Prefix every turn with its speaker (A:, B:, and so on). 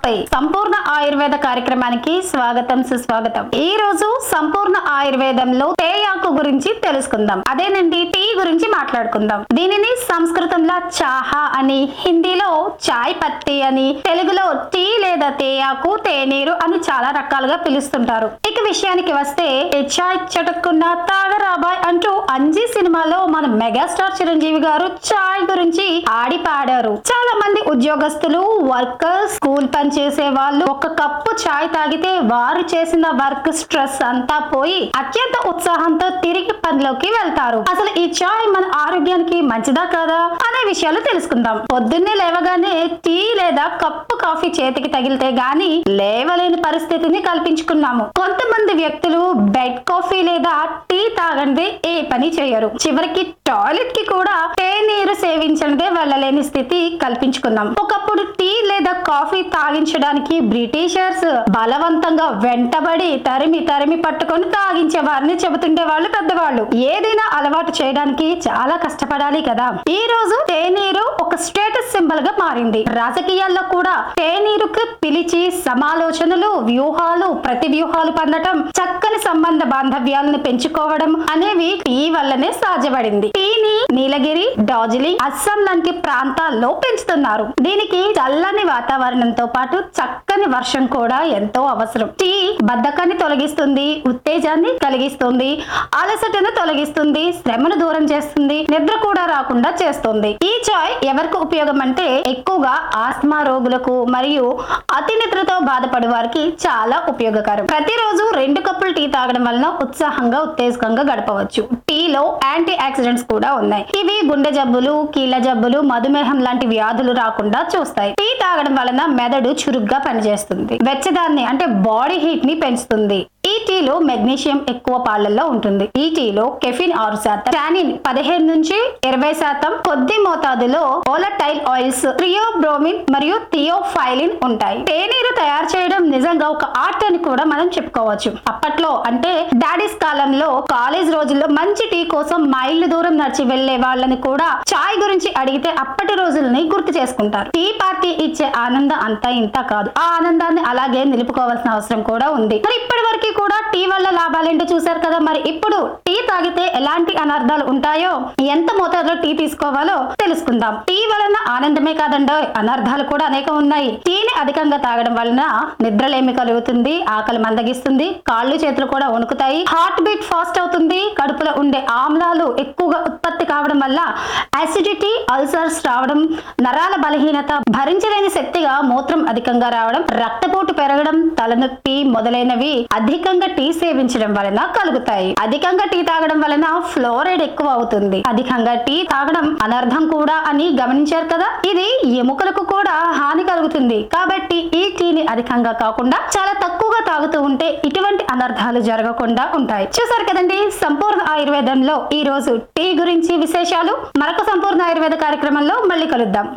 A: సంపూర్ణ ఆయుర్వేద కార్యక్రమానికి స్వాగతం సుస్వాగతం ఈ రోజు సంపూర్ణ ఆయుర్వేదంలో తేయాకు గురించి తెలుసుకుందాం అదేనండి టీ గురించి మాట్లాడుకుందాం దీనిని సంస్కృతంలో చాహా అని హిందీలో చాయ్ పత్తి అని తెలుగులో టీ లేదా తేయాకు తేనీరు అని చాలా రకాలుగా పిలుస్తుంటారు ఇక విషయానికి వస్తే ఏ చాయ్ చటుక్కున్న తాగరాబాయ్ అంటూ అంజీ సినిమాలో మన మెగాస్టార్ చిరంజీవి గారు చాయ్ గురించి ఆడి పాడారు చాలా మంది ఉద్యోగస్తులు వర్కర్స్ స్కూల్ పని చేసే వాళ్ళు ఒక కప్పు చాయ్ తాగితే వారు చేసిన వర్క్ స్ట్రెస్ అంతా పోయి అత్యంత ఉత్సాహంతో తిరిగి పనిలోకి వెళ్తారు అసలు ఈ చాయ్ మన ఆరోగ్యానికి మంచిదా కాదా అనే విషయాలు తెలుసుకుందాం పొద్దున్నే లేవగానే టీ లేదా కప్పు కాఫీ చేతికి తగిలితే గాని లేవలేని పరిస్థితిని కల్పించుకున్నాము కొంతమంది వ్యక్తులు బెడ్ కాఫీ లేదా టీ తాగందే ఏ పని చేయరు చివరికి టాయిలెట్ కి కూడా తేనీరు సేవించనిదే వెళ్ళలేని స్థితి కల్పించుకున్నాం ఒకప్పుడు టీ లేదా కాఫీ తాగించడానికి బ్రిటిషర్స్ బలవంతంగా వెంటబడి తరిమి తరిమి పట్టుకొని తాగించే వారిని చెబుతుండే వాళ్ళు పెద్దవాళ్ళు ఏదైనా అలవాటు చేయడానికి చాలా కష్టపడాలి కదా ఈ రోజు తేనీరు ఒక స్టేటస్ సింబల్ గా మారింది రాజకీయాల్లో కూడా తేనీరుకు పిలిచి సమాలోచనలు వ్యూహాలు ప్రతి వ్యూహాలు పొందటం చక్కని సంబంధ బాంధవ్యాలను పెంచుకోవడం అనేవి టీ వల్లనే సాధ్యపడింది టీని నీలగిరి డార్జిలింగ్ అస్సాం లాంటి ప్రాంతాల్లో పెంచుతున్నారు దీనికి చల్లని వాతావరణంతో పాటు చక్కని వర్షం కూడా ఎంతో అవసరం టీ బద్ధకాన్ని తొలగిస్తుంది ఉత్తేజాన్ని కలిగిస్తుంది అలసటను తొలగిస్తుంది శ్రమను దూరం చేస్తుంది నిద్ర కూడా రాకుండా చేస్తుంది ఈ చాయ్ ఎవరికి ఉపయోగం అంటే ఎక్కువగా ఆస్మా రోగులకు మరియు అతి నిద్రతో బాధపడే వారికి చాలా ఉపయోగకరం ప్రతిరోజు రెండు కప్పులు టీ తాగడం వలన ఉత్సాహంగా ఉత్తేజకంగా గడపవచ్చు టీలో యాంటీ ఆక్సిడెంట్స్ కూడా ఉన్నాయి ఇవి గుండె జబ్బులు కీళ్ళ జబ్బులు మధుమేహం లాంటి వ్యాధులు రాకుండా చూస్తాయి టీ తాగడం వలన మెదడు చురుగ్గా పనిచేస్తుంది వెచ్చదాన్ని అంటే బాడీ హీట్ ని పెంచుతుంది ఈ టీలో మెగ్నీషియం ఎక్కువ పాళ్లలో ఉంటుంది ఈ టీలో కెఫిన్ ఆరు శాతం టానిన్ పదిహేను నుంచి ఇరవై శాతం కొద్ది మోతాదులో ఓలటైల్ ఆయిల్స్ థియోబ్రోమిన్ మరియు థియోఫైలిన్ ఉంటాయి తేనీరు తయారు చేయడం నిజంగా ఒక ఆర్ట్ అని కూడా మనం చెప్పుకోవచ్చు అప్పట్లో అంటే డాడీస్ కాలంలో కాలేజ్ రోజుల్లో మంచి టీ కోసం మైళ్ళు దూరం నడిచి వెళ్లే వాళ్ళని కూడా చాయ్ గురించి అడిగితే అప్పటి రోజుల్ని గుర్తు చేసుకుంటారు టీ పార్టీ ఇచ్చే ఆనందం అంతా ఇంత కాదు ఆ ఆనందాన్ని అలాగే నిలుపుకోవాల్సిన అవసరం కూడా ఉంది మరి ఇప్పటి వరకు కూడా టీ వల్ల లాభాలేంటో చూశారు కదా మరి ఇప్పుడు టీ తాగితే ఎలాంటి అనర్థాలు ఉంటాయో ఎంత మోతాదులో టీ తీసుకోవాలో తెలుసుకుందాం టీ వలన ఆనందమే కాదండో అనర్థాలు కూడా అనేకం ఉన్నాయి టీని అధికంగా తాగడం వలన నిద్రలేమి కలుగుతుంది ఆకలి మందగిస్తుంది కాళ్ళు చేతులు కూడా వణుకుతాయి హార్ట్ బీట్ ఫాస్ట్ అవుతుంది కడుపులో ఉండే ఆమ్లాలు ఎక్కువగా ఉత్పత్తి కావడం వల్ల అసిడిటీ అల్సర్స్ రావడం నరాల బలహీనత భరించలేని శక్తిగా మూత్రం అధికంగా రావడం రక్తపోటు పెరగడం తలనొప్పి మొదలైనవి అధికంగా టీ సేవించడం వలన కలుగుతాయి అధికంగా టీ తాగడం వలన ఫ్లోరైడ్ ఎక్కువ అవుతుంది అధికంగా టీ తాగడం అనర్థం కూడా అని గమనించారు కదా ఇది ఎముకలకు కూడా హాని కలుగుతుంది కాబట్టి ఈ టీని అధికంగా కాకుండా చాలా తక్కువగా తాగుతూ ఉంటే ఇటువంటి అనర్థాలు జరగకుండా ఉంటాయి చూసారు కదండి సంపూర్ణ ఆయుర్వేదంలో ఈ రోజు టీ గురించి విశేషాలు మరొక సంపూర్ణ ఆయుర్వేద కార్యక్రమంలో మళ్ళీ కలుద్దాం